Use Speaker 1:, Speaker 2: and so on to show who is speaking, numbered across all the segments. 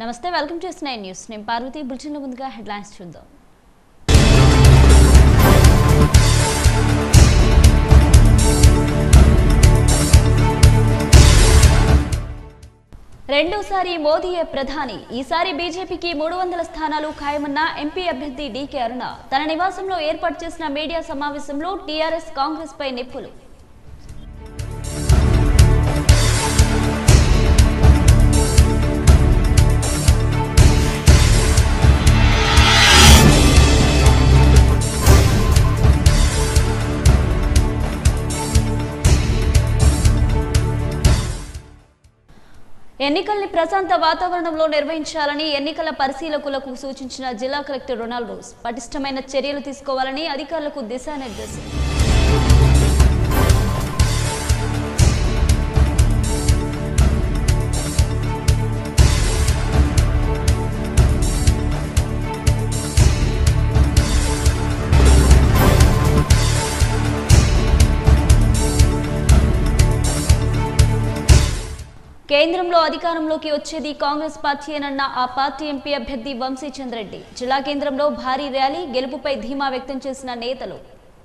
Speaker 1: నమస్తే welcome to nine news నేను పార్వతి బులెటిన్ల ముందుగా హెడ్లైన్స్ చూద్దాం రెండోసారి మోదీయే ప్రధాని ఈసారి బీజేపీకి మూడు వందల స్థానాలు ఖాయమన్న ఎంపీ అభ్యర్థి డీకే అరుణ తన నివాసంలో ఏర్పాటు చేసిన మీడియా సమావేశంలో టీఆర్ఎస్ కాంగ్రెస్ పై నిప్పులు ఎన్నికల్ని ప్రశాంత వాతావరణంలో నిర్వహించాలని ఎన్నికల పరిశీలకులకు సూచించిన జిల్లా కలెక్టర్ రొనాల్డోస్ పటిష్టమైన చర్యలు తీసుకోవాలని అధికారులకు దిశానిర్దేశం కేంద్రంలో అధికారంలోకి వచ్చేది కాంగ్రెస్ పార్టీయేనన్న ఆ పార్టీ ఎంపీ అభ్యర్థి వంశీ చంద్రెడ్డి జిల్లా కేంద్రంలో భారీ ర్యాలీ గెలుపుపై ధీమా వ్యక్తం చేసిన నేతలు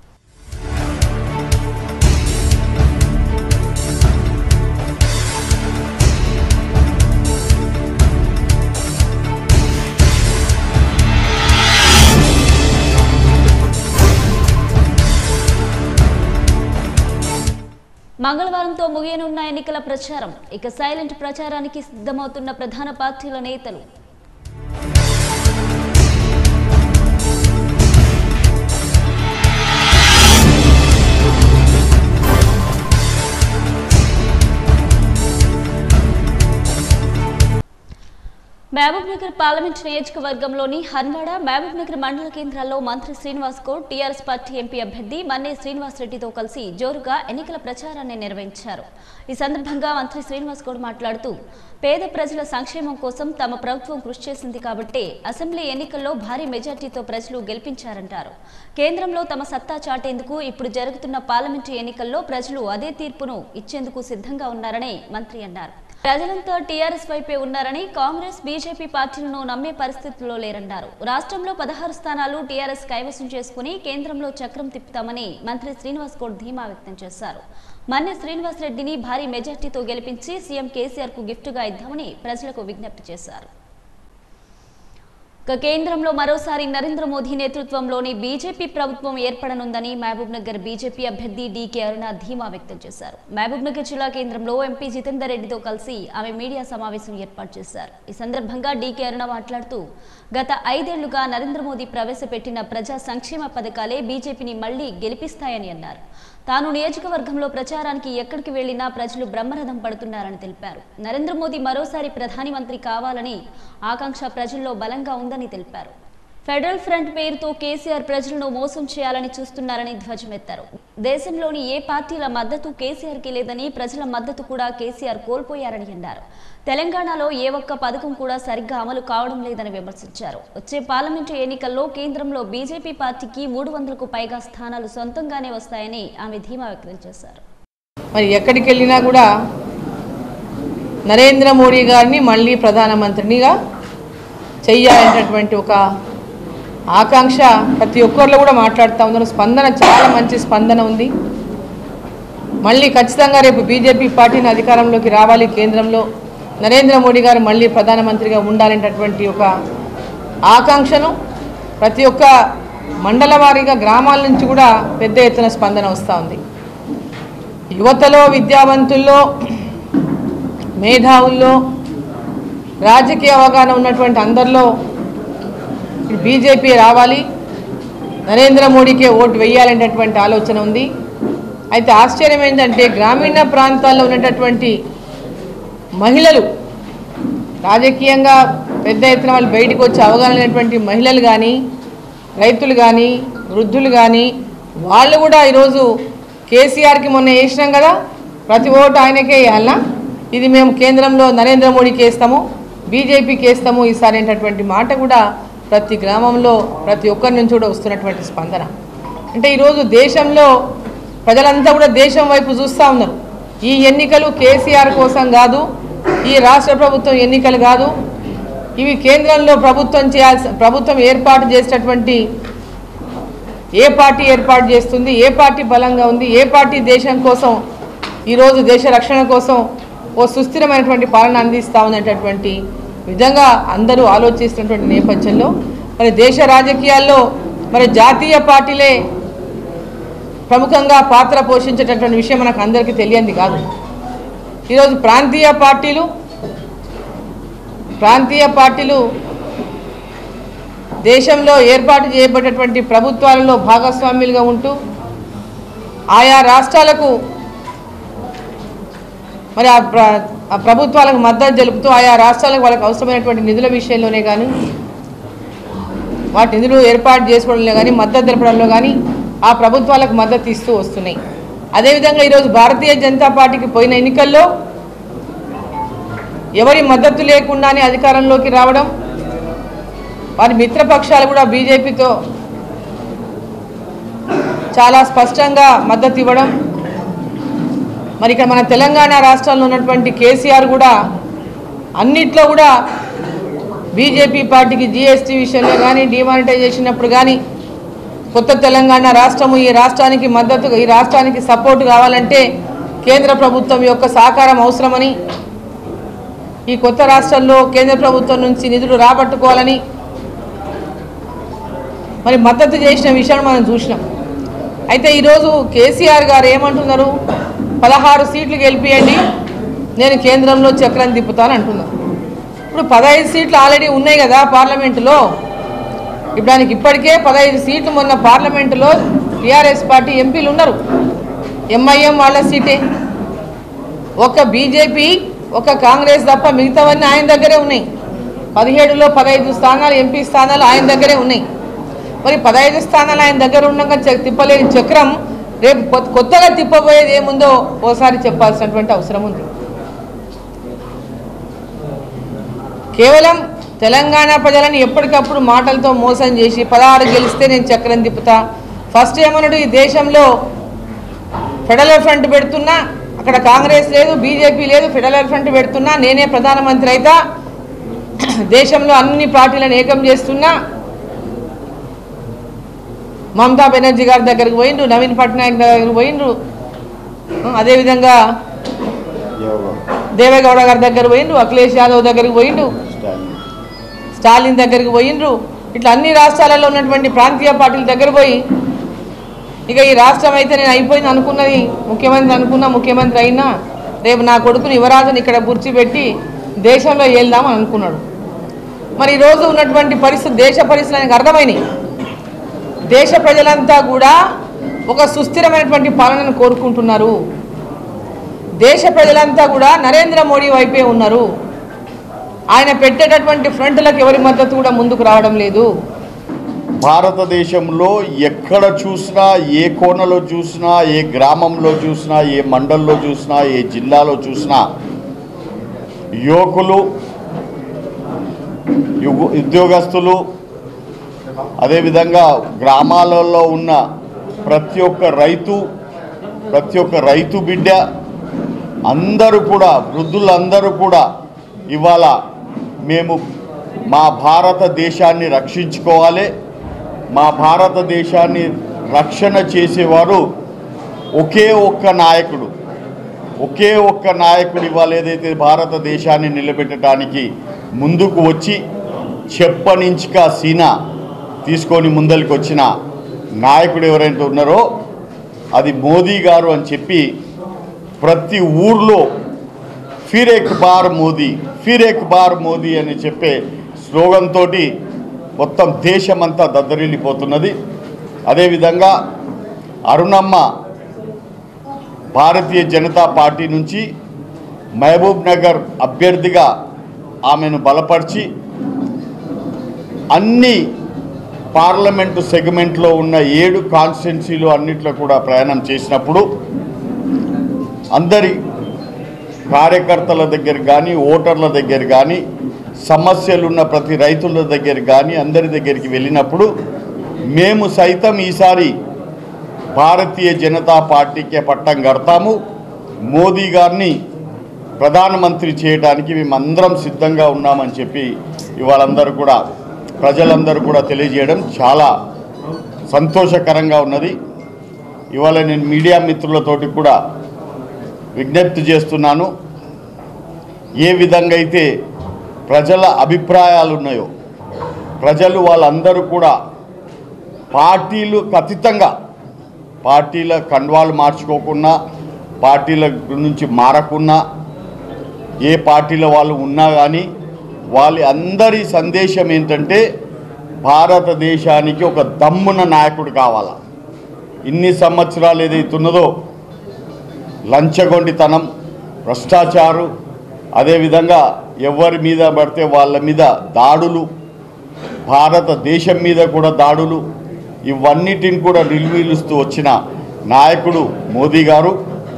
Speaker 1: మంగళవారంతో ముగియనున్న ఎన్నికల ప్రచారం ఇక సైలెంట్ ప్రచారానికి సిద్ధమవుతున్న ప్రధాన పార్టీల నేతలు మహబూబ్ నగర్ పార్లమెంట్ నియోజకవర్గంలోని హన్వాడ మహబూబ్ నగర్ మండల కేంద్రాల్లో మంత్రి Srinivas Goud TRS party MP అభ్యర్థి మన్నే శ్రీనివాస్ రెడ్డితో కలిసి జోరుగా ఎన్నికల ప్రచారాన్ని నిర్వహించారు ఈ సందర్భంగా మంత్రి శ్రీనివాస్ గౌడ్ మాట్లాడుతూ పేద ప్రజల సంక్షేమం కోసం తమ ప్రభుత్వం కృషి చేసింది కాబట్టే అసెంబ్లీ ఎన్నికల్లో భారీ మెజార్టీతో ప్రజలు గెలిపించారంటారు కేంద్రంలో తమ సత్తా చాటేందుకు ఇప్పుడు జరుగుతున్న పార్లమెంటు ఎన్నికల్లో ప్రజలు అదే తీర్పును ఇచ్చేందుకు సిద్ధంగా ఉన్నారని మంత్రి అన్నారు ప్రజలంతా టీఆర్ఎస్ వైపే ఉన్నారని కాంగ్రెస్ బీజేపీ పార్టీలను నమ్మే పరిస్థితుల్లో లేరన్నారు రాష్ట్రంలో పదహారు స్థానాలు టీఆర్ఎస్ కైవసం చేసుకుని కేంద్రంలో చక్రం తిప్పుతామని మంత్రి శ్రీనివాస్ గౌడ్ ధీమా వ్యక్తం చేశారు మన్నె శ్రీనివాస్ రెడ్డిని భారీ మెజార్టీతో గెలిపించి సీఎం కేసీఆర్ కు గిఫ్ట్గా ఇద్దామని ప్రజలకు విజ్ఞప్తి చేశారు ఇక కేంద్రంలో మరోసారి నరేంద్ర మోదీ నేతృత్వంలోని బీజేపీ ప్రభుత్వం ఏర్పడనుందని మహబూబ్ నగర్ బీజేపీ అభ్యర్థి డీకే అరుణ ధీమా వ్యక్తం చేశారు మహబూబ్ నగర్ జిల్లా కేంద్రంలో ఎంపీ జితేందర్ రెడ్డితో కలిసి ఆమె మీడియా సమావేశం ఏర్పాటు చేశారు ఈ సందర్భంగా డీకే అరుణ మాట్లాడుతూ గత ఐదేళ్లుగా నరేంద్ర మోదీ ప్రవేశపెట్టిన ప్రజా సంక్షేమ పథకాలే బీజేపీని మళ్లీ గెలిపిస్తాయని అన్నారు తాను నియోజకవర్గంలో ప్రచారానికి ఎక్కడికి వెళ్లినా ప్రజలు బ్రహ్మరథం పడుతున్నారని తెలిపారు నరేంద్ర మోదీ మరోసారి ప్రధాని మంత్రి కావాలని ఆకాంక్ష ప్రజల్లో బలంగా ఉందని తెలిపారు ఫెడరల్ ఫ్రంట్ పేరుతో కేసీఆర్ ప్రజలను మోసం చేయాలని చూస్తున్నారని ధ్వజమెత్తారు దేశంలోని ఏ పార్టీల మద్దతు కేసీఆర్కి లేదని ప్రజల మద్దతు కూడా కేసీఆర్ కోల్పోయారని అన్నారు తెలంగాణలో ఏ ఒక్క పథకం కూడా సరిగ్గా అమలు కావడం లేదని విమర్శించారు వచ్చే పార్లమెంటు ఎన్నికల్లో కేంద్రంలో బీజేపీ పార్టీకి మూడు వందలకు పైగా స్థానాలు సొంతంగానే వస్తాయని ఆమె ధీమా వ్యక్తం చేశారు
Speaker 2: మరి ఎక్కడికి వెళ్ళినా కూడా నరేంద్ర మోడీ గారిని మళ్ళీ ప్రధానమంత్రినిగా చెయ్యాలనేటటువంటి ఒక ఆకాంక్ష ప్రతి ఒక్కరిలో కూడా మాట్లాడుతూ ఉన్నారు స్పందన చాలా మంచి స్పందన ఉంది మళ్ళీ ఖచ్చితంగా రేపు బీజేపీ పార్టీని అధికారంలోకి రావాలి కేంద్రంలో నరేంద్ర మోడీ గారు మళ్ళీ ప్రధానమంత్రిగా ఉండాలనేటటువంటి ఒక ఆకాంక్షను ప్రతి ఒక్క మండల వారీగా గ్రామాల నుంచి కూడా పెద్ద ఎత్తున స్పందన వస్తూ ఉంది యువతలో విద్యావంతుల్లో మేధావుల్లో రాజకీయ అవగాహన ఉన్నటువంటి అందరిలో బీజేపీ రావాలి నరేంద్ర మోడీకే ఓటు వేయాలనేటటువంటి ఆలోచన ఉంది అయితే ఆశ్చర్యం ఏంటంటే గ్రామీణ ప్రాంతాల్లో ఉన్నటువంటి మహిళలు రాజకీయంగా పెద్ద ఎత్తున వాళ్ళు బయటకు వచ్చి అవగాహన లేనటువంటి మహిళలు కానీ రైతులు కానీ వృద్ధులు కానీ వాళ్ళు కూడా ఈరోజు కేసీఆర్కి మొన్న వేసినాం కదా ప్రతి ఓటు ఆయనకే వేయాలనా ఇది మేము కేంద్రంలో నరేంద్ర మోడీకి వేస్తాము బీజేపీకి వేస్తాము ఈసారి అనేటటువంటి మాట కూడా ప్రతి గ్రామంలో ప్రతి ఒక్కరి నుంచి కూడా వస్తున్నటువంటి స్పందన అంటే ఈరోజు దేశంలో ప్రజలంతా కూడా దేశం వైపు చూస్తూ ఉన్నారు ఈ ఎన్నికలు కేసీఆర్ కోసం కాదు ఈ రాష్ట్ర ప్రభుత్వం ఎన్నికలు కాదు ఇవి కేంద్రంలో ప్రభుత్వం చేయాల్సి ప్రభుత్వం ఏర్పాటు చేసేటటువంటి ఏ పార్టీ ఏర్పాటు చేస్తుంది ఏ పార్టీ బలంగా ఉంది ఏ పార్టీ దేశం కోసం ఈరోజు దేశ రక్షణ కోసం ఓ సుస్థిరమైనటువంటి పాలన అందిస్తా ఉన్నటువంటి విధంగా అందరూ ఆలోచిస్తున్నటువంటి నేపథ్యంలో మరి దేశ రాజకీయాల్లో మరి జాతీయ పార్టీలే ప్రముఖంగా పాత్ర పోషించేటటువంటి విషయం మనకు అందరికీ తెలియంది కాదు ఈరోజు ప్రాంతీయ పార్టీలు ప్రాంతీయ పార్టీలు దేశంలో ఏర్పాటు చేయబడినటువంటి ప్రభుత్వాలలో భాగస్వామ్యులుగా ఉంటూ ఆయా రాష్ట్రాలకు మరి ఆ ప్ర ఆ ప్రభుత్వాలకు మద్దతు తెలుపుతూ ఆయా రాష్ట్రాలకు వాళ్ళకి అవసరమైనటువంటి నిధుల విషయంలోనే కానీ వాటి నిధులు ఏర్పాటు చేసుకోవడంలో కానీ మద్దతు తెలపడంలో కానీ ఆ ప్రభుత్వాలకు మద్దతు ఇస్తూ వస్తున్నాయి అదేవిధంగా ఈరోజు భారతీయ జనతా పార్టీకి పోయిన ఎన్నికల్లో ఎవరి మద్దతు లేకుండానే అధికారంలోకి రావడం వారి మిత్రపక్షాలు కూడా బీజేపీతో చాలా స్పష్టంగా మద్దతు ఇవ్వడం మరి ఇక్కడ మన తెలంగాణ రాష్ట్రంలో ఉన్నటువంటి కేసీఆర్ కూడా అన్నిట్లో కూడా బీజేపీ పార్టీకి జీఎస్టీ విషయంలో కానీ డిమానిటైజేషన్ అప్పుడు కానీ కొత్త తెలంగాణ రాష్ట్రము ఈ రాష్ట్రానికి మద్దతు ఈ రాష్ట్రానికి సపోర్ట్ కావాలంటే కేంద్ర ప్రభుత్వం యొక్క సహకారం అవసరమని ఈ కొత్త రాష్ట్రంలో కేంద్ర ప్రభుత్వం నుంచి నిధులు రాబట్టుకోవాలని మరి మద్దతు చేసిన విషయాన్ని మనం చూసినాం అయితే ఈరోజు కేసీఆర్ గారు ఏమంటున్నారు పదహారు సీట్లు గెలిపియండి నేను కేంద్రంలో చక్రం తిప్పుతాను అంటున్నారు ఇప్పుడు పదహైదు సీట్లు ఆల్రెడీ ఉన్నాయి కదా పార్లమెంటులో ఇప్పుడు దానికి ఇప్పటికే పదహైదు సీట్లు మొన్న పార్లమెంటులో టీఆర్ఎస్ పార్టీ ఎంపీలు ఉన్నారు ఎంఐఎం వాళ్ళ సీటే ఒక బీజేపీ ఒక కాంగ్రెస్ తప్ప మిగతావన్నీ ఆయన దగ్గరే ఉన్నాయి పదిహేడులో పదహైదు స్థానాలు ఎంపీ స్థానాలు ఆయన దగ్గరే ఉన్నాయి మరి పదహైదు స్థానాలు ఆయన దగ్గర ఉండగా చ- తిప్పలేని చక్రం రేపు కొత్త- కొత్తగా తిప్పబోయేది ఏముందో ఓసారి చెప్పాల్సినటువంటి అవసరం ఉంది కేవలం తెలంగాణ ప్రజలను ఎప్పటికప్పుడు మాటలతో మోసం చేసి పదహారు గెలిస్తే నేను చక్రం తిప్పుతా ఫస్ట్ ఏమన్నాడు ఈ దేశంలో ఫెడరల్ ఫ్రంట్ పెడుతున్నా అక్కడ కాంగ్రెస్ లేదు బీజేపీ లేదు ఫెడరల్ ఫ్రంట్ పెడుతున్నా నేనే ప్రధానమంత్రి అయితా దేశంలో అన్ని పార్టీలను ఏకం చేస్తున్నా మమతా బెనర్జీ గారి దగ్గరికి పోయిండ్రు నవీన్ పట్నాయక్ దగ్గరికి పోయిండ్రు అదేవిధంగా దేవేగౌడ గారి దగ్గర పోయిండ్రు అఖిలేష్ యాదవ్ దగ్గరికి పోయిండు స్టాలిన్ దగ్గరికి పోయిండ్రు ఇట్లా అన్ని రాష్ట్రాలలో ఉన్నటువంటి ప్రాంతీయ పార్టీల దగ్గర పోయి ఇక ఈ రాష్ట్రం అయితే నేను అయిపోయింది అనుకున్నది ముఖ్యమంత్రి అనుకున్నా ముఖ్యమంత్రి అయినా రేపు నా కొడుకుని యువరాజుని ఇక్కడ బుర్చిపెట్టి దేశంలో వెళ్దామని అనుకున్నాడు మరి ఈరోజు ఉన్నటువంటి పరిస్థితి దేశ పరిస్థితులు ఆయనకు అర్థమైనాయి దేశ ప్రజలంతా కూడా ఒక సుస్థిరమైనటువంటి పాలనను కోరుకుంటున్నారు దేశ ప్రజలంతా కూడా నరేంద్ర మోడీ వైపే ఉన్నారు ఆయన పెట్టేటటువంటి ఫ్రంట్లకు ఎవరి మద్దతు కూడా ముందుకు రావడం లేదు
Speaker 3: భారతదేశంలో ఎక్కడ చూసినా ఏ కోణలో చూసినా ఏ గ్రామంలో చూసినా ఏ మండల్లో చూసినా ఏ జిల్లాలో చూసినా యువకులు యువ- ఉద్యోగస్తులు అదేవిధంగా గ్రామాలలో ఉన్న ప్రతి ఒక్క రైతు ప్రతి ఒక్క రైతు బిడ్డ అందరూ కూడా వృద్ధులందరూ కూడా ఇవాళ మేము మా భారతదేశాన్ని రక్షించుకోవాలి మా భారతదేశాన్ని రక్షణ చేసేవారు ఒకే ఒక్క నాయకుడు ఒకే ఒక్క నాయకుడు ఇవాళ ఏదైతే భారతదేశాన్ని నిలబెట్టడానికి ముందుకు వచ్చి చెప్పనించిక సీనా తీసుకొని ముందరికి వచ్చిన నాయకుడు ఎవరైతే ఉన్నారో అది మోదీ గారు అని చెప్పి ప్రతి ఊర్లో ఫిర్ ఎక్ బార్ మోదీ ఫిర్ ఎక్ బార్ మోదీ అని చెప్పే స్లోగన్ తోటి మొత్తం దేశమంతా దద్దరిల్లిపోతున్నది అదేవిధంగా అరుణమ్మ భారతీయ జనతా పార్టీ నుంచి మహబూబ్ నగర్ అభ్యర్థిగా ఆమెను బలపరిచి అన్ని పార్లమెంటు సెగ్మెంట్లో ఉన్న ఏడు కాన్స్టిట్యున్సీలు అన్నిట్లో కూడా ప్రయాణం చేసినప్పుడు అందరి కార్యకర్తల దగ్గర కానీ ఓటర్ల దగ్గర కానీ సమస్యలు ఉన్న ప్రతి రైతుల దగ్గర కానీ అందరి దగ్గరికి వెళ్ళినప్పుడు మేము సైతం ఈసారి భారతీయ జనతా పార్టీకే పట్టం కడతాము మోదీ గారిని ప్రధానమంత్రి చేయడానికి మేమందరం సిద్ధంగా ఉన్నామని చెప్పి ఇవాళందరూ కూడా ప్రజలందరూ కూడా తెలియజేయడం చాలా సంతోషకరంగా ఉన్నది ఇవాళ నేను మీడియా మిత్రులతోటి కూడా విజ్ఞప్తి చేస్తున్నాను ఏ విధంగా అయితే ప్రజల అభిప్రాయాలు ఉన్నాయో ప్రజలు వాళ్ళందరూ కూడా పార్టీలు ఖచ్చితంగా పార్టీల కండువాలు మార్చుకోకుండా పార్టీల నుంచి మారకున్నా ఏ పార్టీలో వాళ్ళు ఉన్నా కానీ వాళ్ళ అందరి సందేశం ఏంటంటే భారతదేశానికి ఒక దమ్మున నాయకుడు కావాలా ఇన్ని సంవత్సరాలు ఏదైతున్నదో లంచగొండితనం భ్రష్టాచారు అదేవిధంగా ఎవరి మీద పడితే వాళ్ళ మీద దాడులు భారతదేశం మీద కూడా దాడులు ఇవన్నిటిని కూడా నిలువీలుస్తూ వచ్చిన నాయకుడు మోదీ గారు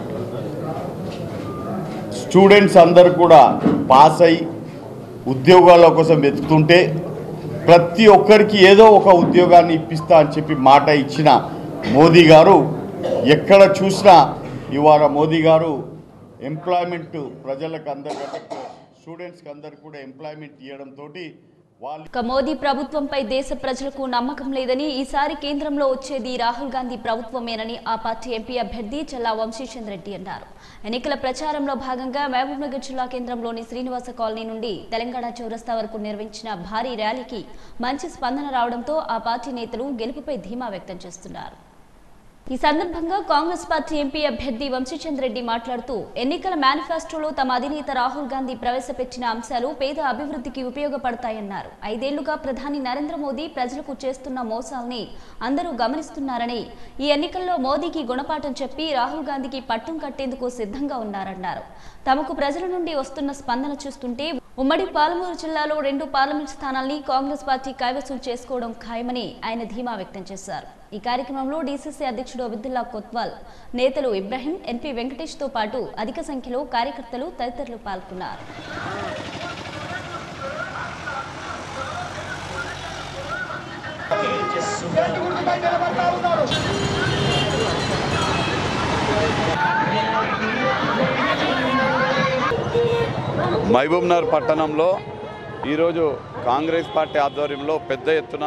Speaker 3: స్టూడెంట్స్ అందరు కూడా పాస్ అయి ఉద్యోగాల కోసం వెతుకుతుంటే ప్రతి ఒక్కరికి ఏదో ఒక ఉద్యోగాన్ని ఇప్పిస్తా అని చెప్పి మాట ఇచ్చిన మోదీ గారు ఎక్కడ చూసినా ఇవాళ మోదీ గారు ఎంప్లాయ్మెంట్ ప్రజలకు అందరికంటే స్టూడెంట్స్కి అందరికి కూడా ఎంప్లాయ్మెంట్ ఇవ్వడంతో వాళ్ళు
Speaker 1: ఇక మోదీ ప్రభుత్వంపై దేశ ప్రజలకు నమ్మకం లేదని ఈసారి కేంద్రంలో వచ్చేది రాహుల్ గాంధీ ప్రభుత్వమేనని ఆ పార్టీ ఎంపీ అభ్యర్థి చల్లా వంశీచంద్ రెడ్డి అన్నారు ఎన్నికల ప్రచారంలో భాగంగా మహబూబ్నగర్ జిల్లా కేంద్రంలోని శ్రీనివాస కాలనీ నుండి తెలంగాణ చౌరస్తా వరకు నిర్వహించిన భారీ ర్యాలీకి మంచి స్పందన రావడంతో ఆ పార్టీ నేతలు గెలుపుపై ధీమా వ్యక్తం చేస్తున్నారు ఈ సందర్భంగా కాంగ్రెస్ పార్టీ ఎంపీ అభ్యర్థి వంశీచంద్ రెడ్డి మాట్లాడుతూ ఎన్నికల మేనిఫెస్టోలో తమ అధినేత రాహుల్ గాంధీ ప్రవేశపెట్టిన అంశాలు పేద అభివృద్ధికి ఉపయోగపడతాయన్నారు ఐదేళ్లుగా ప్రధాని నరేంద్ర మోదీ ప్రజలకు చేస్తున్న మోసాల్ని అందరూ గమనిస్తున్నారని ఈ ఎన్నికల్లో మోదీకి గుణపాఠం చెప్పి రాహుల్ గాంధీకి పట్టం కట్టేందుకు సిద్ధంగా ఉన్నారన్నారు తమకు ప్రజల నుండి వస్తున్న స్పందన చూస్తుంటే ఉమ్మడి పాలమూరు జిల్లాలో రెండు పార్లమెంట్ స్థానాల్ని కాంగ్రెస్ పార్టీ కైవసం చేసుకోవడం ఖాయమని ఆయన ధీమా వ్యక్తం చేశారు ఈ కార్యక్రమంలో డీసీసీ అధ్యక్షుడు అబిదుల్లా కొత్వాల్ నేతలు ఇబ్రహీం ఎన్పీ వెంకటేష్ తో పాటు అధిక సంఖ్యలో కార్యకర్తలు తదితరులు పాల్గొన్నారు
Speaker 4: మహబూబ్నగర్ పట్టణంలో ఈరోజు కాంగ్రెస్ పార్టీ ఆధ్వర్యంలో పెద్ద ఎత్తున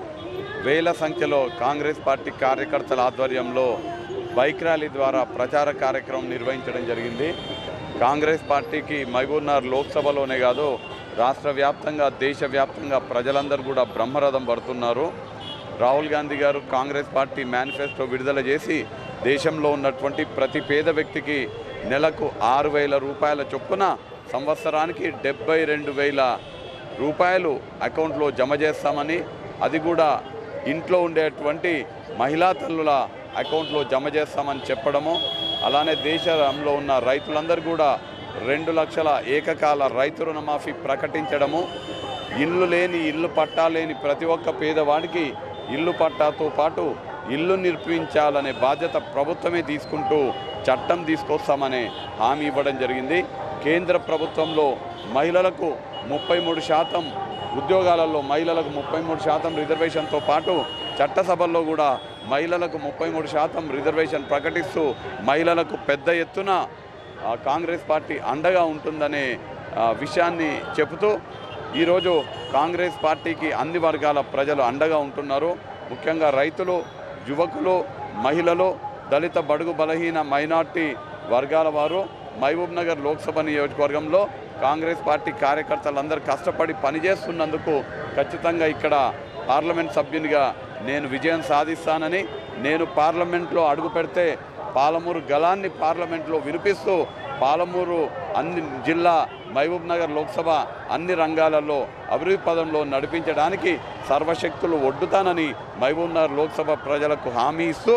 Speaker 4: వేల సంఖ్యలో కాంగ్రెస్ పార్టీ కార్యకర్తల ఆధ్వర్యంలో బైక్ ర్యాలీ ద్వారా ప్రచార కార్యక్రమం నిర్వహించడం జరిగింది కాంగ్రెస్ పార్టీకి మహబూబ్నగర్ లోక్సభలోనే కాదు రాష్ట్ర వ్యాప్తంగా దేశవ్యాప్తంగా ప్రజలందరూ కూడా బ్రహ్మరథం పడుతున్నారు రాహుల్ గాంధీ గారు కాంగ్రెస్ పార్టీ మేనిఫెస్టో విడుదల చేసి దేశంలో ఉన్నటువంటి ప్రతి పేద వ్యక్తికి నెలకు ఆరు వేల రూపాయల చొప్పున సంవత్సరానికి డెబ్బై రెండు వేల రూపాయలు అకౌంట్లో జమ చేస్తామని అది కూడా ఇంట్లో ఉండేటువంటి మహిళా తల్లుల అకౌంట్లో జమ చేస్తామని చెప్పడము అలానే దేశంలో ఉన్న రైతులందరూ కూడా రెండు లక్షల ఏకకాల రైతు రుణమాఫీ ప్రకటించడము ఇల్లు లేని ఇల్లు పట్టా లేని ప్రతి ఒక్క పేదవాడికి ఇల్లు పట్టాతో పాటు ఇల్లు నిర్మించాలనే బాధ్యత ప్రభుత్వమే తీసుకుంటూ చట్టం తీసుకొస్తామనే హామీ ఇవ్వడం జరిగింది కేంద్ర ప్రభుత్వంలో మహిళలకు ముప్పై మూడు శాతం ఉద్యోగాలలో మహిళలకు ముప్పై మూడు శాతం రిజర్వేషన్తో పాటు చట్టసభల్లో కూడా మహిళలకు ముప్పై మూడు శాతం రిజర్వేషన్ ప్రకటిస్తూ మహిళలకు పెద్ద ఎత్తున ఆ, కాంగ్రెస్ పార్టీ అండగా ఉంటుందనే ఆ, విషయాన్ని చెబుతూ ఈరోజు కాంగ్రెస్ పార్టీకి అన్ని వర్గాల ప్రజలు అండగా ఉంటున్నారు ముఖ్యంగా రైతులు యువకులు మహిళలు దళిత బడుగు బలహీన మైనార్టీ వర్గాల వారు మహబూబ్ నగర్ లోక్సభ నియోజకవర్గంలో కాంగ్రెస్ పార్టీ కార్యకర్తలందరూ కష్టపడి పనిచేస్తున్నందుకు ఖచ్చితంగా ఇక్కడ పార్లమెంట్ సభ్యునిగా నేను విజయం సాధిస్తానని నేను పార్లమెంట్లో అడుగు పెడితే పాలమూరు గలాన్ని పార్లమెంట్లో వినిపిస్తూ పాలమూరు అన్ని జిల్లా మహబూబ్ నగర్ లోక్సభ అన్ని రంగాలలో అభివృద్ధి పదంలో నడిపించడానికి సర్వశక్తులు ఒడ్డుతానని మహబూబ్ నగర్ లోక్సభ ప్రజలకు హామీ ఇస్తూ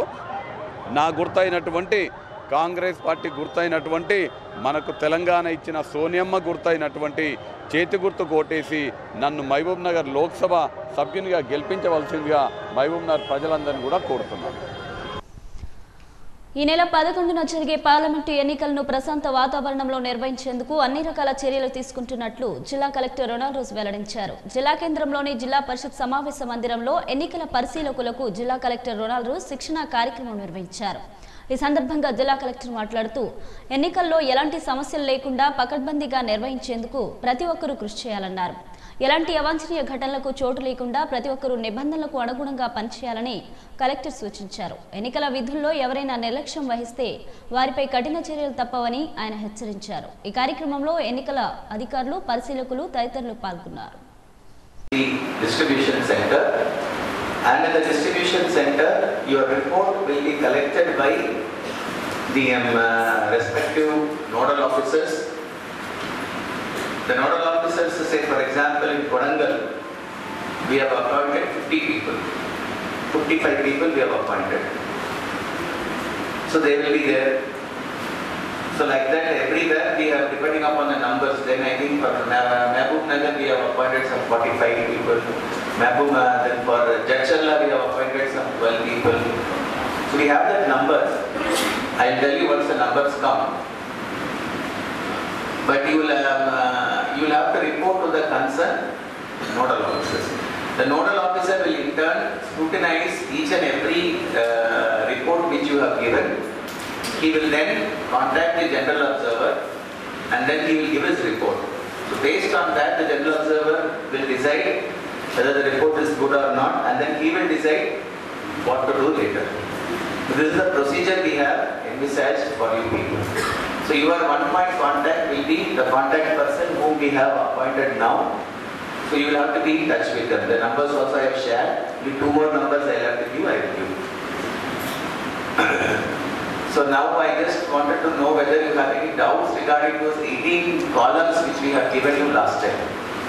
Speaker 4: నా గుర్తైనటువంటి కాంగ్రెస్ పార్టీ గుర్తైనటువంటి మనకు తెలంగాణ ఇచ్చిన సోనియమ్మ గుర్తైనటువంటి చేతి గుర్తు కోటేసి నన్ను మహబూబ్ నగర్ లోక్సభ సభ్యునిగా గెలిపించవలసిందిగా మహబూబ్ నగర్ ప్రజలందరినీ కూడా కోరుతున్నాను
Speaker 1: ఈ నెల పదకొండున జరిగే పార్లమెంటు ఎన్నికలను ప్రశాంత వాతావరణంలో నిర్వహించేందుకు అన్ని రకాల చర్యలు తీసుకుంటున్నట్లు జిల్లా కలెక్టర్ రొనాల్డోస్ వెల్లడించారు జిల్లా కేంద్రంలోని జిల్లా పరిషత్ సమావేశ మందిరంలో ఎన్నికల పరిశీలకులకు జిల్లా కలెక్టర్ రొనాల్డోస్ శిక్షణా కార్యక్రమం నిర్వహించారు ఈ సందర్భంగా జిల్లా కలెక్టర్ మాట్లాడుతూ ఎన్నికల్లో ఎలాంటి సమస్యలు లేకుండా పకడ్బందీగా నిర్వహించేందుకు ప్రతి ఒక్కరూ కృషి చేయాలన్నారు ఎలాంటి అవాంఛనీయ ఘటనలకు చోటు లేకుండా ప్రతి ఒక్కరూ నిబంధనలకు అనుగుణంగా పనిచేయాలని కలెక్టర్ సూచించారు ఎన్నికల విధుల్లో ఎవరైనా నిర్లక్ష్యం వహిస్తే వారిపై కఠిన చర్యలు తప్పవని ఆయన హెచ్చరించారు ఈ కార్యక్రమంలో ఎన్నికల అధికారులు పరిశీలకులు తదితరులు పాల్గొన్నారు
Speaker 5: the distribution center and in the distribution center your report will be collected by the um, uh, respective nodal officers. The nodal officers say for example in Kodangal we have appointed 50 people, 55 people we have appointed. So they will be there so like that, everywhere we have, depending upon the numbers, then I think for Ma- Mehboob Nagar we have appointed some 45 people. Mehboob, uh, then for Jachalla we have appointed some 12 people. So we have that numbers. I'll tell you once the numbers come. But you will, um, uh, you will have to report to the concerned nodal officers. The nodal officer will in turn scrutinize each and every uh, report which you have given he will then contact the general observer and then he will give his report. So based on that, the general observer will decide whether the report is good or not and then he will decide what to do later. So this is the procedure we have envisaged for you people. So your one point contact will be the contact person whom we have appointed now. So you will have to be in touch with them. The numbers also I have shared. Only two more numbers I will have to give, I will give. So now I just wanted to know whether you have any doubts regarding those 18 columns which we have given you last time.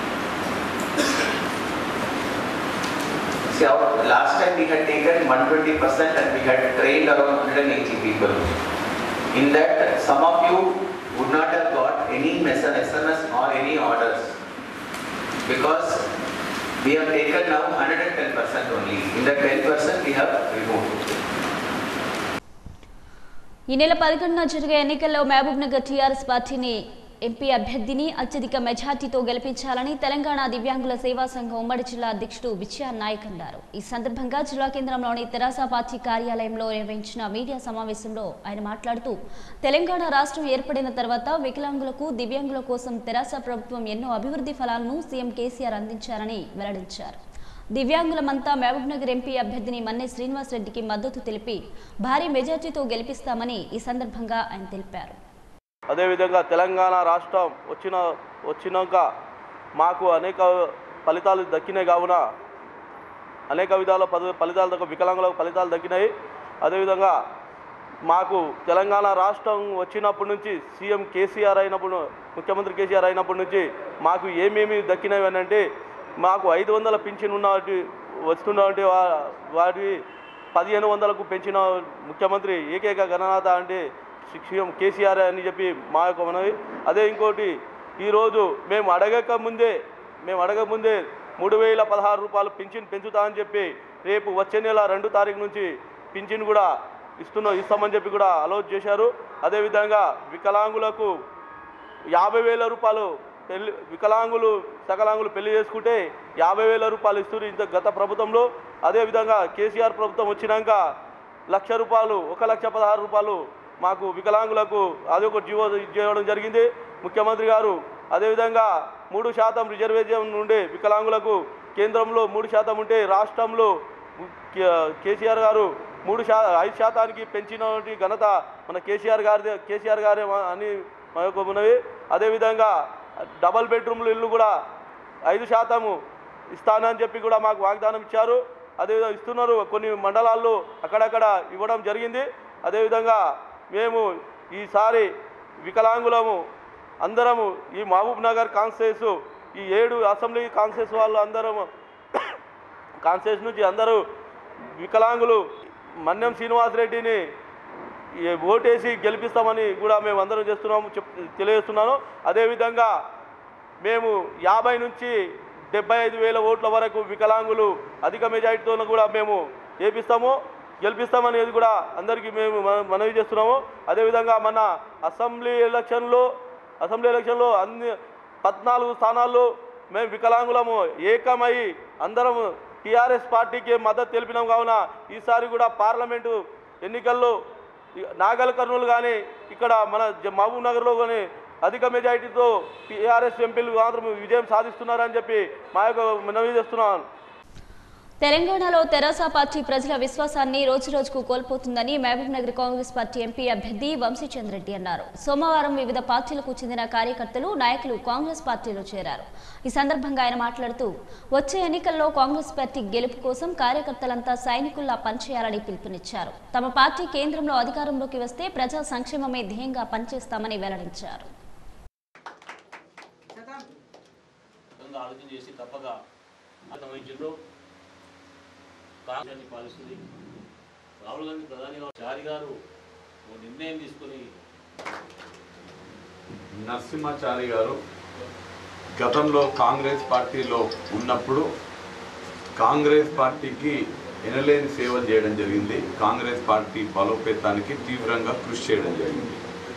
Speaker 5: See, our, last time we had taken 120% and we had trained around 180 people. In that, some of you would not have got any SMS or any orders because we have taken now 110% only. In that 10% we have removed.
Speaker 1: ఈ నెల పదకొండున జరిగే ఎన్నికల్లో Mahabub Nagar TRS పార్టీని MP అభ్యర్థిని అత్యధిక మెజార్టీతో గెలిపించాలని తెలంగాణ దివ్యాంగుల సేవా సంఘం ఉమ్మడి జిల్లా అధ్యక్షుడు విజయ నాయక్ అన్నారు ఈ సందర్భంగా జిల్లా కేంద్రంలోని తెరాస పార్టీ కార్యాలయంలో నిర్వహించిన మీడియా సమావేశంలో ఆయన మాట్లాడుతూ తెలంగాణ రాష్ట్రం ఏర్పడిన తర్వాత వికలాంగులకు దివ్యాంగుల కోసం తెరాస ప్రభుత్వం ఎన్నో అభివృద్ధి ఫలాలను సీఎం కేసీఆర్ అందించారని వెల్లడించారు దివ్యాంగులమంతా మహబూబ్ నగర్ ఎంపీ అభ్యర్థిని మన్నే శ్రీనివాస్ రెడ్డికి మద్దతు తెలిపి భారీ మెజార్టీతో గెలిపిస్తామని ఈ సందర్భంగా ఆయన తెలిపారు
Speaker 6: అదేవిధంగా తెలంగాణ రాష్ట్రం వచ్చిన వచ్చినాక మాకు అనేక ఫలితాలు దక్కినాయి కావున అనేక విధాల పద ఫలితాలు దక్క వికలాంగులకు ఫలితాలు దక్కినాయి అదేవిధంగా మాకు తెలంగాణ రాష్ట్రం వచ్చినప్పటి నుంచి సీఎం కేసీఆర్ అయినప్పుడు ముఖ్యమంత్రి కేసీఆర్ అయినప్పటి నుంచి మాకు ఏమేమి దక్కినవి అని అంటే మాకు ఐదు వందల పింఛన్ ఉన్న వాటి వస్తున్నటువంటి వా- వాటి పదిహేను వందలకు పెంచిన ముఖ్యమంత్రి ఏకైక గణనాథ అంటే సీఎం కేసీఆర్ అని చెప్పి మా యొక్క మనవి అదే ఇంకోటి ఈరోజు మేము అడగక ముందే మేము అడగక ముందే మూడు వేల పదహారు రూపాయలు పింఛన్ పెంచుతా అని చెప్పి రేపు వచ్చే నెల రెండు తారీఖు నుంచి పింఛన్ కూడా ఇస్తున్న ఇస్తామని చెప్పి కూడా అలౌట్ చేశారు అదేవిధంగా వికలాంగులకు యాభై వేల రూపాయలు పెళ్లి వికలాంగులు సకలాంగులు పెళ్లి చేసుకుంటే యాభై వేల రూపాయలు ఇస్తున్నారు ఇంత గత ప్రభుత్వంలో అదేవిధంగా కేసీఆర్ ప్రభుత్వం వచ్చినాక లక్ష రూపాయలు ఒక లక్ష పదహారు రూపాయలు మాకు వికలాంగులకు అది ఒక జీవో చేయడం జరిగింది ముఖ్యమంత్రి గారు అదేవిధంగా మూడు శాతం రిజర్వేషన్ ఉండే వికలాంగులకు కేంద్రంలో మూడు శాతం ఉంటే రాష్ట్రంలో కే- కేసీఆర్ గారు మూడు శా ఐదు శాతానికి పెంచినటువంటి ఘనత మన కేసీఆర్ గారి కేసీఆర్ గారే మా- అని మా యొక్క ఉన్నవి అదేవిధంగా డబల్ బెడ్రూమ్లు ఇల్లు కూడా ఐదు శాతము ఇస్తానని చెప్పి కూడా మాకు వాగ్దానం ఇచ్చారు అదేవిధంగా ఇస్తున్నారు కొన్ని మండలాల్లో అక్కడక్కడ ఇవ్వడం జరిగింది అదేవిధంగా మేము ఈసారి వికలాంగులము అందరము ఈ మహబూబ్ నగర్ కాన్స్టేస్ ఈ ఏడు అసెంబ్లీ కాన్స్టేస్ వాళ్ళు అందరము కాన్స్టేస్ నుంచి అందరూ వికలాంగులు మన్యం శ్రీనివాసరెడ్డిని ఈ ఓటేసి గెలిపిస్తామని కూడా మేము అందరం చేస్తున్నాము చెప్ తెలియజేస్తున్నాను అదేవిధంగా మేము యాభై నుంచి డెబ్బై ఐదు వేల ఓట్ల వరకు వికలాంగులు అధిక మెజారిటీతో కూడా మేము చేపిస్తాము గెలిపిస్తామనేది కూడా అందరికీ మేము మన- మనవి చేస్తున్నాము అదేవిధంగా మన అసెంబ్లీ ఎలక్షన్లో అసెంబ్లీ ఎలక్షన్లో అన్ని పద్నాలుగు స్థానాల్లో మేము వికలాంగులము ఏకమై అందరం టీఆర్ఎస్ పార్టీకి మద్దతు తెలిపినాం కావున ఈసారి కూడా పార్లమెంటు ఎన్నికల్లో ఇ- నాగల్ కర్నూలు కానీ ఇక్కడ మన జ- మహబూబ్ నగర్లో కానీ అధిక మెజారిటీతో టీఆర్ఎస్ ఎంపీలు మాత్రం విజయం సాధిస్తున్నారని చెప్పి మా యొక్క మనవి చేస్తున్నాను
Speaker 1: తెలంగాణలో తెరాస పార్టీ ప్రజల విశ్వాసాన్ని రోజురోజుకు కోల్పోతుందని మహబూబ్ నగర్ కాంగ్రెస్ పార్టీ ఎంపీ అభ్యర్థి వంశీచంద్రెడ్డి అన్నారు సోమవారం వివిధ పార్టీలకు చెందిన కార్యకర్తలు నాయకులు కాంగ్రెస్ పార్టీలో చేరారు ఈ సందర్భంగా ఆయన మాట్లాడుతూ వచ్చే ఎన్నికల్లో కాంగ్రెస్ పార్టీ గెలుపు కోసం కార్యకర్తలంతా సైనికుల్లా పనిచేయాలని పిలుపునిచ్చారు తమ పార్టీ కేంద్రంలో అధికారంలోకి వస్తే ప్రజా సంక్షేమమే ధ్యేయంగా పనిచేస్తామని వెల్లడించారు
Speaker 7: విధంగా ఆలోచన చేసి తప్పక అర్థమైండ్రు కాంగ్రెస్ పాలిస్తుంది రాహుల్ గాంధీ ప్రధాని గారు చారి గారు ఓ నిర్ణయం తీసుకుని
Speaker 4: నరసింహాచారి గారు గతంలో కాంగ్రెస్ పార్టీలో ఉన్నప్పుడు కాంగ్రెస్ పార్టీకి ఎనలేని సేవ చేయడం జరిగింది కాంగ్రెస్ పార్టీ బలోపేతానికి తీవ్రంగా కృషి చేయడం జరిగింది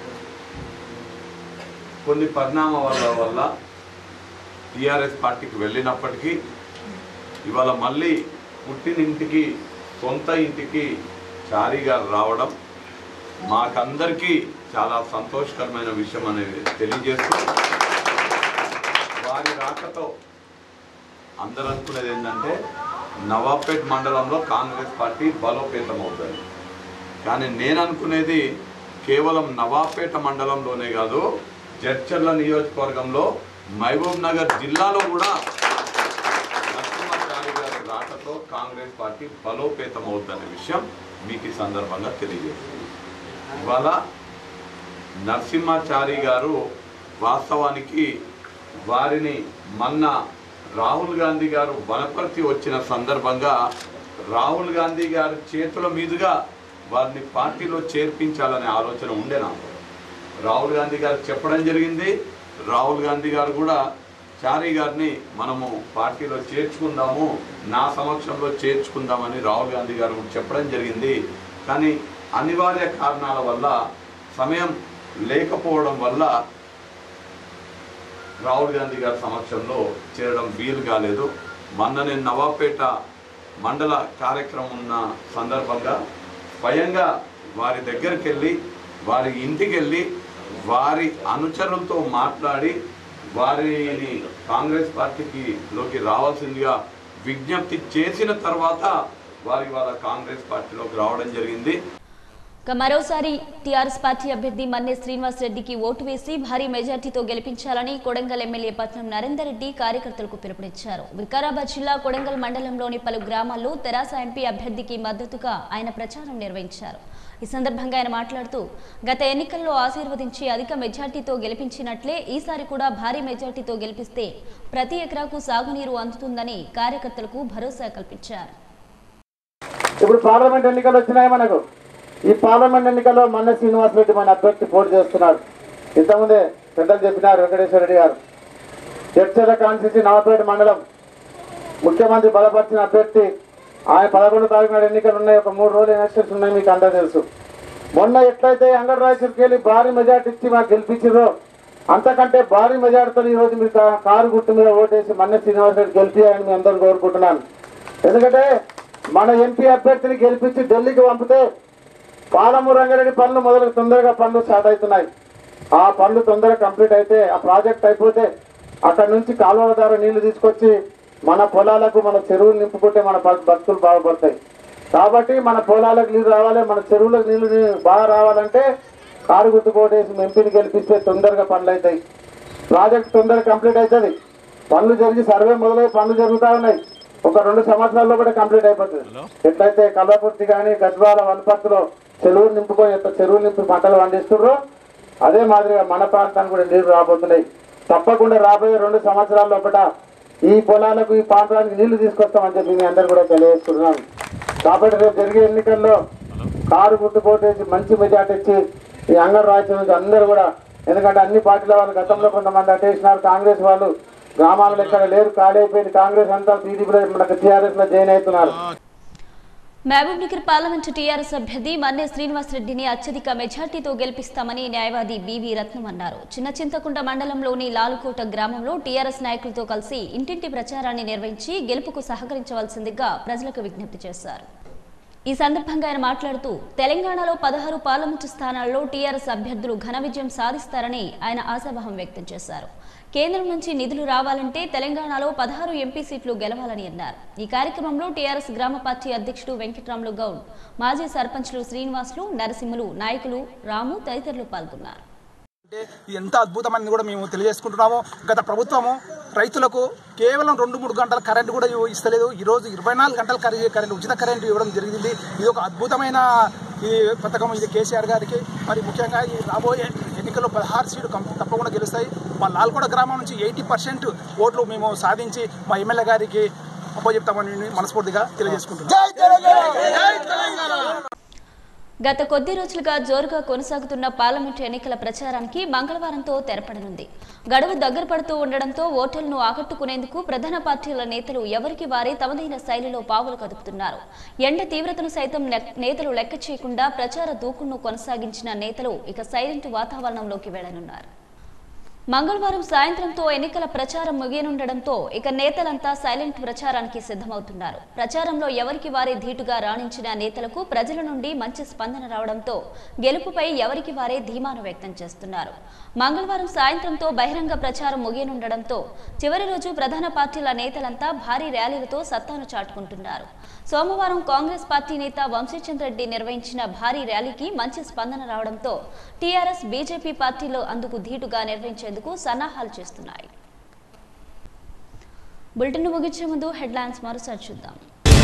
Speaker 4: కొన్ని పరిణామాల వల్ల టీఆర్ఎస్ పార్టీకి వెళ్ళినప్పటికీ ఇవాళ మళ్ళీ పుట్టినింటికి సొంత ఇంటికి చారీ గారు రావడం మాకందరికీ చాలా సంతోషకరమైన విషయం అనేది తెలియజేస్తూ వారి రాకతో అందరూ అనుకునేది ఏంటంటే నవాబ్పేట్ మండలంలో కాంగ్రెస్ పార్టీ బలోపేతం అవుతుంది కానీ నేను అనుకునేది కేవలం నవాబ్పేట మండలంలోనే కాదు జడ్చర్ల నియోజకవర్గంలో మహబూబ్ నగర్ జిల్లాలో కూడా నరసింహాచారి గారి రాకతో కాంగ్రెస్ పార్టీ బలోపేతం అవుతుందనే విషయం మీకు ఈ సందర్భంగా తెలియజేస్తుంది ఇవాళ నరసింహాచారి గారు వాస్తవానికి వారిని మొన్న రాహుల్ గాంధీ గారు వనపర్తి వచ్చిన సందర్భంగా రాహుల్ గాంధీ గారి చేతుల మీదుగా వారిని పార్టీలో చేర్పించాలనే ఆలోచన ఉండే నాకు రాహుల్ గాంధీ గారు చెప్పడం జరిగింది రాహుల్ గాంధీ గారు కూడా చారీ గారిని మనము పార్టీలో చేర్చుకుందాము నా సమక్షంలో చేర్చుకుందామని రాహుల్ గాంధీ గారు కూడా చెప్పడం జరిగింది కానీ అనివార్య కారణాల వల్ల సమయం లేకపోవడం వల్ల రాహుల్ గాంధీ గారి సమక్షంలో చేరడం వీలు కాలేదు మొన్న నేను నవాబ్పేట మండల కార్యక్రమం ఉన్న సందర్భంగా స్వయంగా వారి దగ్గరికి వెళ్ళి వారి ఇంటికి వెళ్ళి వారి అనుచరులతో మాట్లాడి వారిని కాంగ్రెస్ పార్టీకి లోకి రావాల్సిందిగా విజ్ఞప్తి చేసిన తర్వాత వారి వాళ్ళ కాంగ్రెస్ పార్టీలోకి రావడం జరిగింది
Speaker 1: ఇక మరోసారి టీఆర్ఎస్ పార్టీ అభ్యర్థి మన్నె శ్రీనివాస్ రెడ్డికి ఓటు వేసి భారీ మెజార్టీతో గెలిపించాలని కొడంగల్ ఎమ్మెల్యే పట్నం నరేందర్ రెడ్డి కార్యకర్తలకు పిలుపునిచ్చారు వికారాబాద్ జిల్లా కొడంగల్ మండలంలోని పలు గ్రామాల్లో తెరాస ఎంపీ అభ్యర్థికి మద్దతుగా ఆయన ప్రచారం నిర్వహించారు ఈ సందర్భంగా ఆయన మాట్లాడుతూ గత ఎన్నికల్లో ఆశీర్వదించి అధిక మెజార్టీతో గెలిపించినట్లే ఈసారి కూడా భారీ మెజార్టీతో గెలిపిస్తే ప్రతి ఎకరాకు సాగునీరు అందుతుందని కార్యకర్తలకు భరోసా కల్పించారు
Speaker 8: ఇప్పుడు పార్లమెంట్ ఎన్నికలు వచ్చినాయి మనకు ఈ పార్లమెంట్ ఎన్నికల్లో మన్న శ్రీనివాసరెడ్డి మన అభ్యర్థి పోటీ చేస్తున్నాడు ఇంతకుముందే పెద్దలు చెప్పినారు వెంకటేశ్వర రెడ్డి గారు చర్చల కాన్స్టిట్యూన్సీ నవపేట మండలం ముఖ్యమంత్రి బలపరిచిన అభ్యర్థి ఆయన పదకొండు తారీఖు నాడు ఎన్నికలు ఉన్నాయి ఒక మూడు రోజులు ఎలక్షన్స్ ఉన్నాయి మీకు అందరూ తెలుసు మొన్న ఎట్లయితే అంగన్వాడీకి వెళ్ళి భారీ మెజార్టీ ఇచ్చి మాకు గెలిపించారో అంతకంటే భారీ మెజార్టీతో ఈ రోజు మీరు కా- కారు గుర్తు మీద ఓటేసి మన్న శ్రీనివాసరెడ్డి గెలిపియాలని మీ అందరూ కోరుకుంటున్నాను ఎందుకంటే మన ఎంపీ అభ్యర్థిని గెలిపించి ఢిల్లీకి పంపితే పాలమూరు రంగారెడ్డి పనులు మొదలు తొందరగా పనులు స్టార్ట్ అవుతున్నాయి ఆ పనులు తొందరగా కంప్లీట్ అయితే ఆ ప్రాజెక్ట్ అయిపోతే అక్కడ నుంచి కాలువల ద్వారా నీళ్లు తీసుకొచ్చి మన పొలాలకు మన చెరువులు నింపుకుంటే మన బ- బతుకులు బాగుపడతాయి కాబట్టి మన పొలాలకు నీళ్లు రావాలి మన చెరువులకు నీళ్లు నీ- బాగా రావాలంటే కారు గుర్తుకోటేసి ఎంపీని గెలిపిస్తే తొందరగా పనులు అవుతాయి ప్రాజెక్ట్ తొందరగా కంప్లీట్ అవుతుంది పనులు జరిగి సర్వే మొదలై పనులు జరుగుతూ ఉన్నాయి ఒక రెండు సంవత్సరాల్లో కూడా కంప్లీట్ అయిపోతుంది ఎట్లయితే కల్వకుర్తి కానీ గద్వాల వనపర్తిలో చెరువులు నింపుకొని ఎంత చెరువులు నింపి పంటలు పండిస్తుర్రో అదే మాదిరిగా మన ప్రాంతానికి కూడా నీళ్లు రాబోతున్నాయి తప్పకుండా రాబోయే రెండు సంవత్సరాల లోపల ఈ పొలాలకు ఈ ప్రాంతానికి నీళ్లు తీసుకొస్తామని చెప్పి మీ అందరు కూడా తెలియజేస్తున్నాను కాబట్టి రేపు జరిగే ఎన్నికల్లో కారు గుర్తు కోటేసి మంచి మెజార్టీ ఇచ్చి ఈ అంగన్ రాజ్యం నుంచి అందరూ కూడా ఎందుకంటే అన్ని పార్టీల వాళ్ళు గతంలో కొంతమంది అటేసినారు కాంగ్రెస్ వాళ్ళు గ్రామాలలో ఎక్కడ లేరు ఖాళీ అయిపోయింది కాంగ్రెస్ అంతా టీడీపీలో మనకు టీఆర్ఎస్ లో జాయిన్ అవుతున్నారు
Speaker 1: మహబూబ్ నగర్ పార్లమెంటు టీఆర్ఎస్ అభ్యర్థి మన్నె శ్రీనివాస్ రెడ్డిని అత్యధిక మెజార్టీతో గెలిపిస్తామని న్యాయవాది బివి రత్నం అన్నారు చిన్న చింతకుంట మండలంలోని లాలుకోట గ్రామంలో టీఆర్ఎస్ నాయకులతో కలిసి ఇంటింటి ప్రచారాన్ని నిర్వహించి గెలుపుకు సహకరించవలసిందిగా ప్రజలకు విజ్ఞప్తి చేశారు ఈ సందర్భంగా ఆయన మాట్లాడుతూ తెలంగాణలో పదహారు పార్లమెంటు స్థానాల్లో టీఆర్ఎస్ అభ్యర్థులు ఘన విజయం సాధిస్తారని ఆయన ఆశాభావం వ్యక్తం చేశారు కేంద్రం నుంచి నిధులు రావాలంటే తెలంగాణలో పదహారు ఎంపీ సీట్లు గెలవాలని అన్నారు ఈ కార్యక్రమంలో టీఆర్ఎస్ గ్రామ పార్టీ అధ్యక్షుడు వెంకట్రాములు గౌడ్ మాజీ సర్పంచ్లు శ్రీనివాసులు నరసింహులు నాయకులు రాము తదితరులు పాల్గొన్నారు
Speaker 9: అంటే ఇది ఎంత అద్భుతమని కూడా మేము తెలియజేసుకుంటున్నాము గత ప్రభుత్వము రైతులకు కేవలం రెండు మూడు గంటల కరెంట్ కూడా ఇవ్వ- ఇస్తలేదు ఈ రోజు ఇరవై నాలుగు గంటల కరెంట్ కరెంట్ ఉచిత కరెంట్ ఇవ్వడం జరిగింది ఇది ఒక అద్భుతమైన ఈ పథకం ఇది కేసీఆర్ గారికి మరి ముఖ్యంగా ఈ రాబోయే ఎన్నికల్లో పదహారు సీట్లు కం- తప్పకుండా గెలుస్తాయి మా లాల్కోట గ్రామం నుంచి ఎయిటీ పర్సెంట్ ఓట్లు మేము సాధించి మా ఎమ్మెల్యే గారికి అప్పచెప్తామని మనస్ఫూర్తిగా తెలియజేసుకుంటున్నాం
Speaker 1: గత కొద్ది రోజులుగా జోరుగా కొనసాగుతున్న పార్లమెంటు ఎన్నికల ప్రచారానికి మంగళవారంతో తెరపడనుంది గడువు దగ్గర పడుతూ ఉండడంతో ఓటర్లను ఆకట్టుకునేందుకు ప్రధాన పార్టీల నేతలు ఎవరికి వారే తమదైన శైలిలో పావులు కదుపుతున్నారు ఎండ తీవ్రతను సైతం లెక్- నేతలు లెక్క చేయకుండా ప్రచార దూకుడును కొనసాగించిన నేతలు ఇక సైలెంట్ వాతావరణంలోకి వెళ్లనున్నారు మంగళవారం సాయంత్రంతో ఎన్నికల ప్రచారం ముగియనుండడంతో ఇక నేతలంతా సైలెంట్ ప్రచారానికి సిద్ధమవుతున్నారు ప్రచారంలో ఎవరికి వారే ధీటుగా రాణించిన నేతలకు ప్రజల నుండి మంచి స్పందన రావడంతో గెలుపుపై ఎవరికి వారే ధీమాను వ్యక్తం చేస్తున్నారు మంగళవారం సాయంత్రంతో బహిరంగ ప్రచారం ముగియనుండడంతో చివరి రోజు ప్రధాన పార్టీల నేతలంతా భారీ ర్యాలీలతో సత్తాను చాటుకుంటున్నారు సోమవారం కాంగ్రెస్ పార్టీ నేత వంశీచంద్ర రెడ్డి నిర్వహించిన భారీ ర్యాలీకి మంచి స్పందన రావడంతో టీఆర్ఎస్ బీజేపీ పార్టీలు అందుకు ధీటుగా నిర్వహించేందుకు సన్నాహాలు చేస్తున్నాయి బులెటిన్ ముగించే ముందు హెడ్లైన్స్ మరోసారి చూద్దాం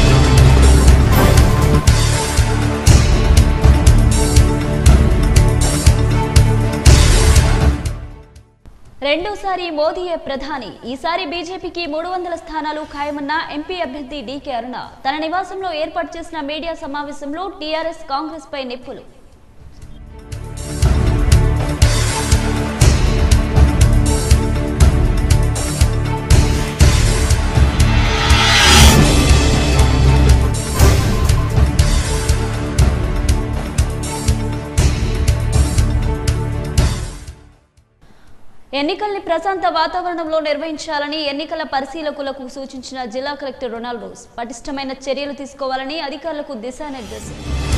Speaker 1: రెండోసారి మోదీయే ప్రధాని ఈసారి బీజేపీకి మూడు వందల స్థానాలు ఖాయమన్న ఎంపీ అభ్యర్థి డీకే అరుణ తన నివాసంలో ఏర్పాటు చేసిన మీడియా సమావేశంలో టీఆర్ఎస్ కాంగ్రెస్ పై నిప్పులు ఎన్నికల్ని ప్రశాంత వాతావరణంలో నిర్వహించాలని ఎన్నికల పరిశీలకులకు సూచించిన జిల్లా కలెక్టర్ రొనాల్డోస్ పటిష్టమైన చర్యలు తీసుకోవాలని అధికారులకు దిశానిర్దేశం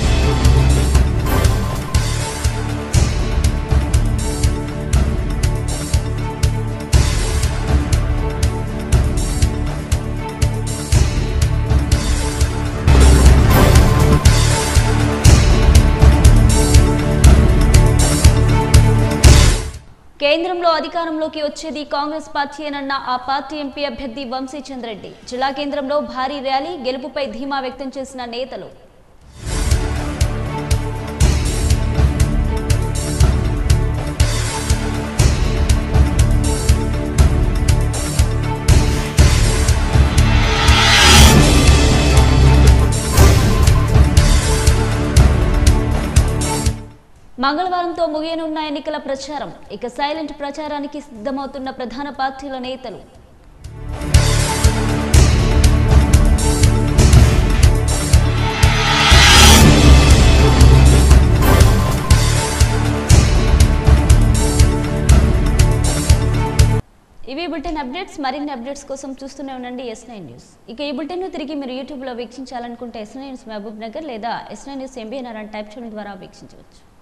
Speaker 1: కేంద్రంలో అధికారంలోకి వచ్చేది కాంగ్రెస్ పార్టీయేనన్న ఆ పార్టీ ఎంపీ అభ్యర్థి వంశీచంద్రెడ్డి జిల్లా కేంద్రంలో భారీ ర్యాలీ గెలుపుపై ధీమా వ్యక్తం చేసిన నేతలు మంగళవారంతో ముగియనున్న ఎన్నికల ప్రచారం ఇక సైలెంట్ ప్రచారానికి సిద్ధమవుతున్న ప్రధాన పార్టీల నేతలు ఇవి బులెటిన్ అప్డేట్స్ మరిన్ని అప్డేట్స్ కోసం చూస్తూనే ఉండండి ఎస్ నైన్ న్యూస్ ఇక ఈ బులెటిన్ తిరిగి మీరు యూట్యూబ్లో వీక్షించాలనుకుంటే S nine news Mahabub Nagar లేదా ఎస్ నైన్ న్యూస్ ఎంబీఎన్ఆర్ అని టైప్ చేయడం ద్వారా వీక్షించవచ్చు